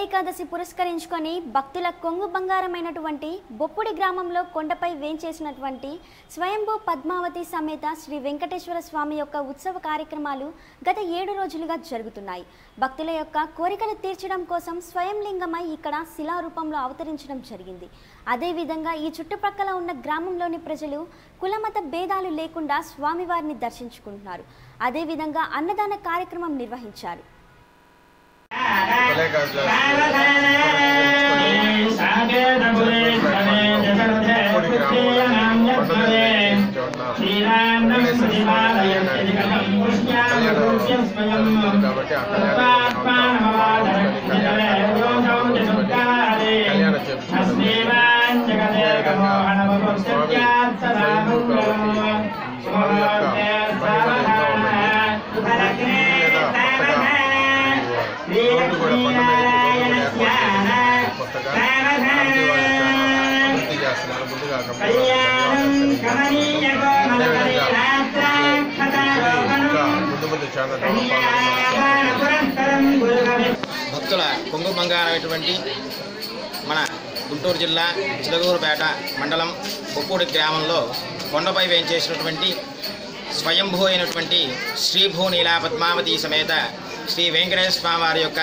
ఏకాదశి పురస్కరించుకొని భక్తుల కొంగు బంగారమైనటువంటి బొప్పుడి గ్రామంలో కొండపై వేంచేసినటువంటి స్వయంభూ పద్మావతి సమేత శ్రీ వెంకటేశ్వర స్వామి యొక్క ఉత్సవ కార్యక్రమాలు గత ఏడు రోజులుగా జరుగుతున్నాయి భక్తుల యొక్క కోరికలు తీర్చడం కోసం స్వయంలింగమై ఇక్కడ శిలారూపంలో అవతరించడం జరిగింది అదేవిధంగా ఈ చుట్టుప్రక్కల ఉన్న గ్రామంలోని ప్రజలు కులమత భేదాలు లేకుండా స్వామివారిని దర్శించుకుంటున్నారు అదేవిధంగా అన్నదాన కార్యక్రమం నిర్వహించారు కాబట్టి ఆ కళ్యాణం కొత్తగా అభివృద్ధి చేస్తున్నారు ముందుగా ఇంకా ముందు ముందు చాలా భక్తుల కొంగు బంగారమైనటువంటి మన గుంటూరు జిల్లా చిలగూరుపేట మండలం బొప్పూడి గ్రామంలో కొండపై వేయించేసినటువంటి స్వయంభూ అయినటువంటి శ్రీభూ నీలా పద్మావతి సమేత శ్రీ వెంకటేశ్వర స్వామి వారి యొక్క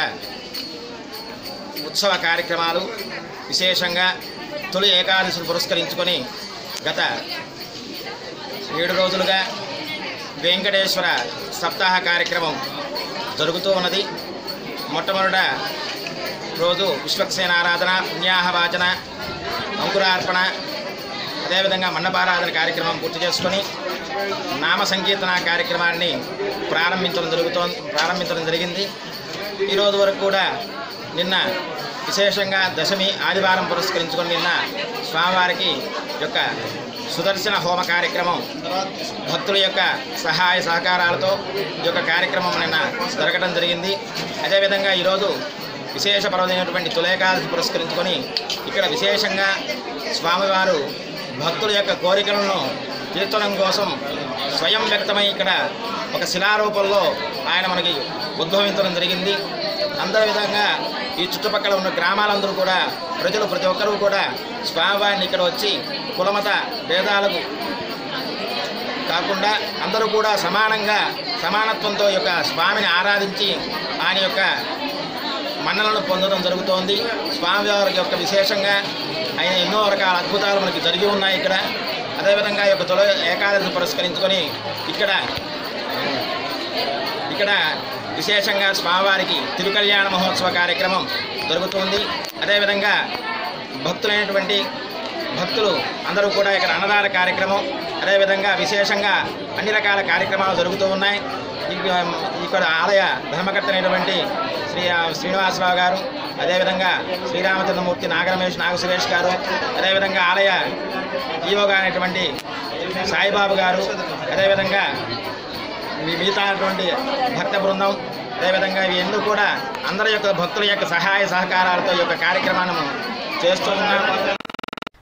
ఉత్సవ కార్యక్రమాలు విశేషంగా తొలి ఏకాదశిని పురస్కరించుకొని గత ఏడు రోజులుగా వెంకటేశ్వర సప్తాహ కార్యక్రమం జరుగుతూ ఉన్నది మొట్టమొదట రోజు విశ్వక్సేన ఆరాధన పుణ్యాహ వాచన అంకురార్పణ అదేవిధంగా మండపారాధన కార్యక్రమం పూర్తి చేసుకొని నామ సంకీర్తన కార్యక్రమాన్ని ప్రారంభించడం జరుగుతోంది ప్రారంభించడం జరిగింది ఈరోజు వరకు కూడా నిన్న విశేషంగా దశమి ఆదివారం పురస్కరించుకొని నిన్న స్వామివారికి యొక్క సుదర్శన హోమ కార్యక్రమం భక్తుల యొక్క సహాయ సహకారాలతో ఈ యొక్క కార్యక్రమం నిన్న జరగడం జరిగింది అదేవిధంగా ఈరోజు విశేష పర్వమైనటువంటి తులేకాదశి పురస్కరించుకొని ఇక్కడ విశేషంగా స్వామివారు భక్తుల యొక్క కోరికలను తీర్చడం కోసం స్వయం వ్యక్తమై ఇక్కడ ఒక శిలారూపంలో ఆయన మనకి ఉద్భవించడం జరిగింది అందరి విధంగా ఈ చుట్టుపక్కల ఉన్న గ్రామాలందరూ కూడా ప్రజలు ప్రతి ఒక్కరూ కూడా స్వామివారిని ఇక్కడ వచ్చి కులమత భేదాలకు కాకుండా అందరూ కూడా సమానంగా సమానత్వంతో ఈ యొక్క స్వామిని ఆరాధించి ఆయన యొక్క మన్నలను పొందడం జరుగుతోంది స్వామివారి యొక్క విశేషంగా ఆయన ఎన్నో రకాల అద్భుతాలు మనకి జరిగి ఉన్నాయి ఇక్కడ అదేవిధంగా ఈ యొక్క తొలి ఏకాదశి పురస్కరించుకొని ఇక్కడ ఇక్కడ విశేషంగా స్వామివారికి తిరుకల్యాణ మహోత్సవ కార్యక్రమం జరుగుతుంది అదేవిధంగా భక్తులైనటువంటి భక్తులు అందరూ కూడా ఇక్కడ అన్నదాన కార్యక్రమం అదేవిధంగా విశేషంగా అన్ని రకాల కార్యక్రమాలు జరుగుతూ ఉన్నాయి ఇక- ఇక్కడ ఆలయ ధర్మకర్త అయినటువంటి శ్రీ శ్రీనివాసరావు గారు అదేవిధంగా శ్రీరామచంద్రమూర్తి నాగరమేష్ నాగసురేష్ గారు అదేవిధంగా ఆలయ ఈవోగా అయినటువంటి సాయిబాబు గారు అదేవిధంగా మీ మిగతా అటువంటి భక్త బృందం అదేవిధంగా ఇవి ఎందుకు కూడా అందరి యొక్క భక్తుల యొక్క సహాయ సహకారాలతో ఈ యొక్క కార్యక్రమాన్ని చేస్తూ ఉన్నాం